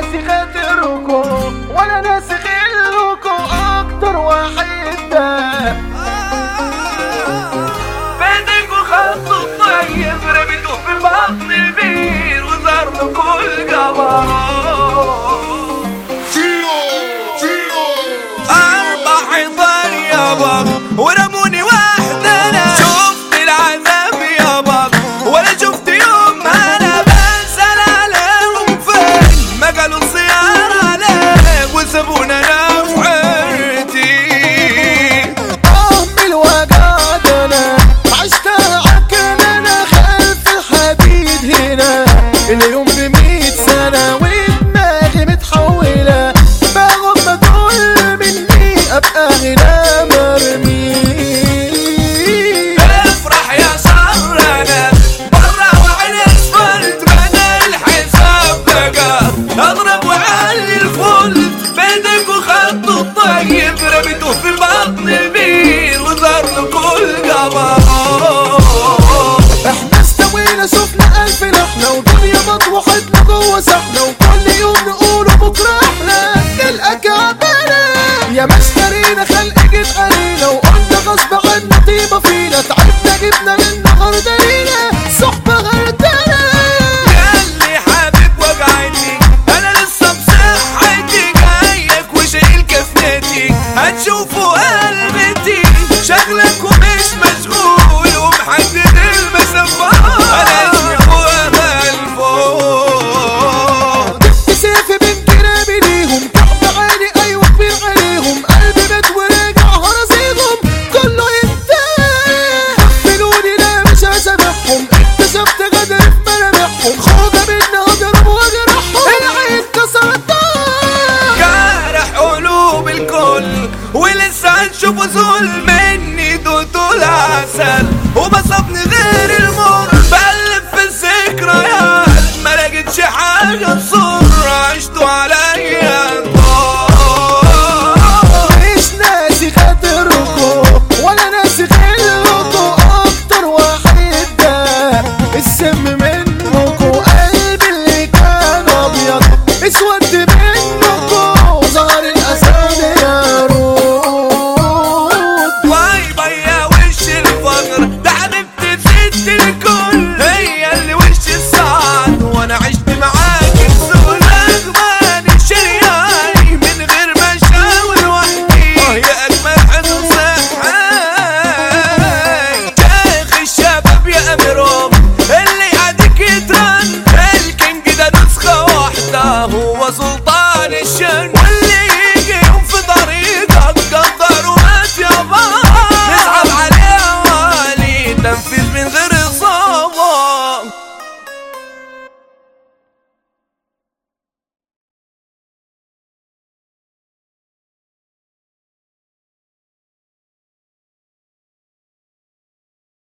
ناسي خاطركم ولا ناسي غيركم اكتر واحد ده بدكوا خطوا الطيب رميتوه في بطن البير وظهر له كل جبار أربع حيطان يابا ورموني واحدة أنا شفت العذاب يابا ولا شفت يوم أنا بسأل عليهم فين ما قالوا الصيارة عليك وسابونا أنا في حيرتي ام الوجع ده انا عشت عكن انا خلف الحديد هنا اليوم بمية سنة ودماغي متحولة باخد ما تقول مني ابقى هنا مرمي افرح يا سهرانة برا وعين اسفلت بدا الحساب بقى اضرب وعلي الفل بيدك وخط الطيب رميته في بطن البير وظهر له كل قمر احنا استوينا شفنا الف نحلة ودنيا مطوحتنا جوه سحلة وكل يوم نقوله بكرة احلى نلقى كعبنا يا ما اشترينا خلق جيت قليلة وقلنا غصب عنا طيبة فينا تعبنا جبنا من النهاردة لينا صحبة غردانة ياللي حبيب وجعتي انا لسه بصحتي جايك وشايل كفنتي هتشوفوا قلبتي شغلك ومش مشغول ومحدد المسافات انا اسمي اخويا الفوق جبت سيفي بين كرامي ليهم كعب عالي ايوه كبير عليهم قلبي مات ورجع هرزيهم كله ينتهي قفلوني لا مش هسامحهم اكتشفت غدر في ملامحهم خوجة مني هضرب واجرحهم العين كسرت جرح قلوب الكل ولسه هنشوفوا ظلم مني دوتوا العسل وبصبني غير المر بقلب في الذكريات ما لقيتش حاجة تصر عشتوا عليا الدور مش ناسي خاطركم ولا ناسي غيركم اكتر واحد ده السم منكم قلبي اللي كان ابيض اسود منكم ظهر الاسد يا رود باي باي يا وش الفقر ده حبيبتي ست الكل هي اللي وش السعد وانا عشت معاك السؤال اغماني شرياني من غير ما اشاور وحدي اه يا اجمل حزن صحاي شيخ الشباب يا اميرهم اللي قاعدك يترن الكينج ده نسخه واحده هو صوت